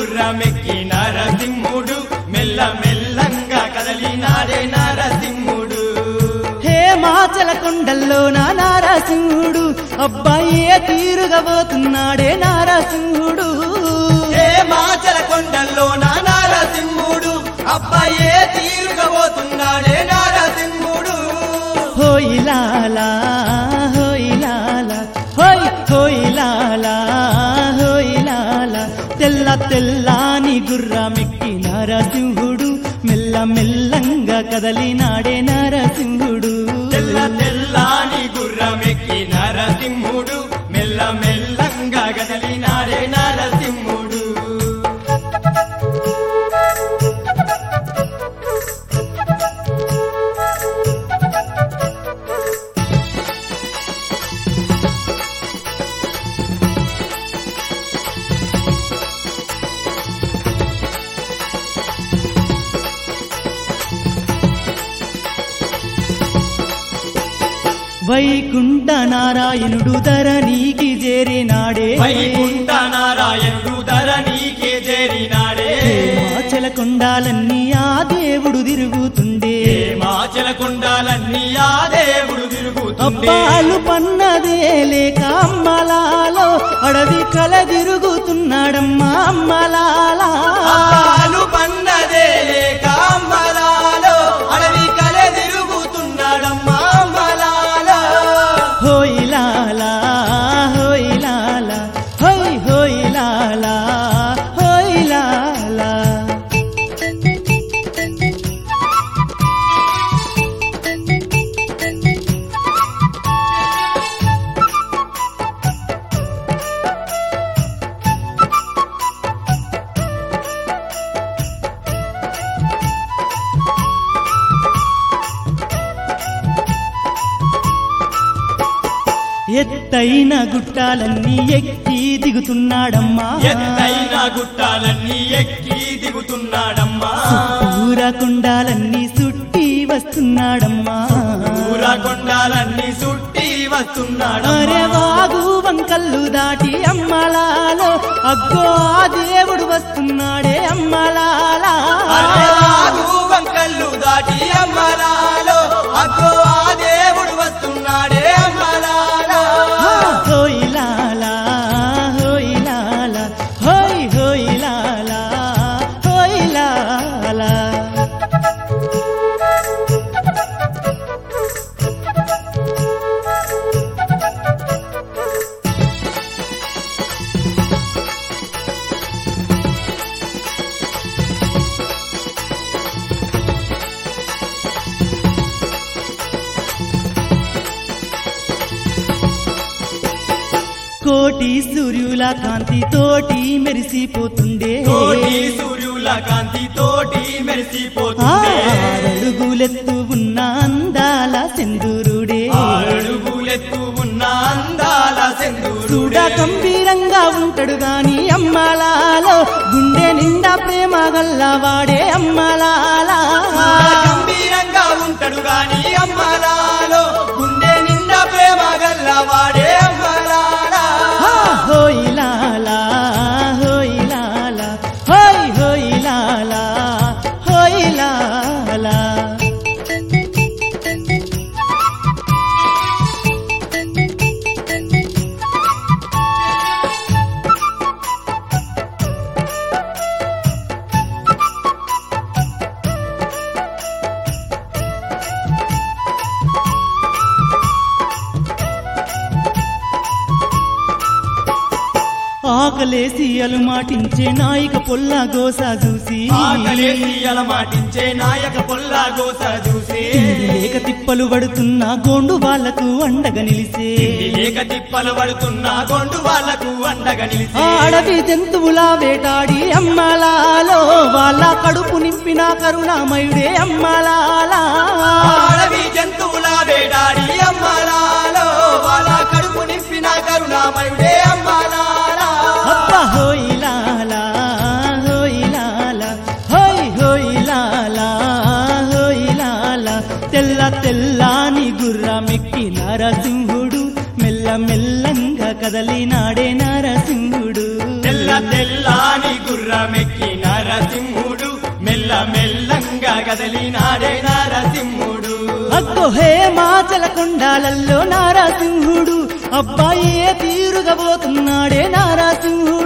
గుర్రమెక్కి నరసింహుడు మెల్ల మెల్లంగా కదలినాడే నరసింహుడు హే మాచల కొండల్లో నా నారసింహుడు అబ్బాయే తీరుగా పోతున్నాడే నారసింహుడు ఏ మాచల కొండల్లో నా నరసింహుడు అబ్బాయే తీరుగా పోతున్నాడే నరసింహుడు హోయ్ లాలా హోయ్ లాలా హోయ్ హోయ్ లాలా హోయ్ లాలా తెల్ల తెల్లాని గుర్రమెక్కి నరసింహుడు మెల్ల మెల్లంగా కదలినాడే నరసింహుడు తెల్ల తెల్లాని గుర్రమెక్కి నరసింహుడు మెల్ల మెల్లంగా కదలినాడే నరసింహుడు వైకుంఠ నారాయణుడు ధరణికి చేరినాడే వైకుంఠ నారాయణుడు ధరణికే చేరినాడే మాచల కొండాలన్నీ ఆ దేవుడు తిరుగుతుండే మాచల కొండాలన్నీ ఆ దేవుడు తిరుగుతుండే అబ్బాలు పన్నదే లేక అమ్మలాలో అడవి కల తిరుగుతున్నాడమ్మా అమ్మలాలా అప్పాలు పన్నదే లేక అమ్మలాలో అడవి కలె తిరుగుతున్నాడమ్మా అమ్మలాలో హోయ్ లాలా హోయ్ లాలా హోయ్ హోయ్ లాలా హోయ్ లాలా ఎత్తైన గుట్టాలన్నీ ఎక్కి దిగుతున్నాడమ్మా ఎత్తైన గుట్టాలన్నీ ఎక్కి దిగుతున్నాడమ్మా ఊర కొండాలన్నీ సుట్టి వస్తున్నాడమ్మా ఊర కొండాలన్నీ సుట్టి వస్తున్నాడమ్మా అరే వాగు వంకల్లు దాటి అమ్మలాలో అగ్గో ఆ దేవుడు వస్తున్నాడే అమ్మలాలా అరే వాగు వంకళ్ళు దాటి అమ్మలాలో అగ్గో ఆ దేవుడు వస్తున్నాడే అమ్మలాలో హోయ్ లాలా హోయ్ లాలా హోయ్ హోయ్ లాలా హోయ్ లాలా కోటి సూర్యుల కాంతి తోటి మెరిసిపోతుండే తోటి సూర్యుల కాంతి తోటి మెరిసిపోతుండే అడుగులెత్తు ఉన్న అందాల సెందురుడే అడుగులెత్తు ఉన్న అందాల చూడ సెందురుడే గంభీరంగా ఉంటాడు గాని అమ్మలాలో గుండె నిండా ప్రేమ గల్లవాడే అమ్మలాలా గంభీరంగా ఉంటాడు గాని అమ్మలాలో గుండె నిండా ప్రేమ గల్లవాడే అమ్మలాలా హా, హోయ్ లాలా హోయ్ లాలా హోయ్ హోయ్ లాలా హోయ్ లాలా ఆకలేసి అలుమాటించే నాయిక పొల్ల గోస చూసి ఆకలేసి అలమాటించే నాయక పొల్లా గోస చూసి తిండి లేక తిప్పలు పడుతున్న గోండు వాళ్లకు అండగా నిలిసే తిండి లేక తిప్పలు పడుతున్న గొండు వాళ్లకు అండగా నిలిచి ఆ అడవి జంతువుల వేటాడి అమ్మలాలో వాళ్ళ కడుపు నింపిన కరుణామయుడే అమ్మలాలా అడవి జంతువుల వేడాడి అమ్మలాలో వాళ్ళ కడుపు నింపిన కరుణామయుడే అమ్మలాలా అబ్బా హోయ్ లాలా హోయ్ లాలా హోయ్ హోయ్ లాలా హోయ్ లాలా తెల్ల తెల్లాని గుర్రమెక్కి నరసింహుడు మెల్ల మెల్లంగా కదలినాడే నరసింహుడు తెల్ల తెల్లాని గుర్ర గుర్రమెక్కి నరసింహుడు మెల్ల మెల్లంగా కదలినాడే నరసింహుడు అగ్గో హే మాచల కొండాలల్లో నారాసింహుడు అబ్బాయే తీరుగా పోతున్నాడే నారాసింహుడు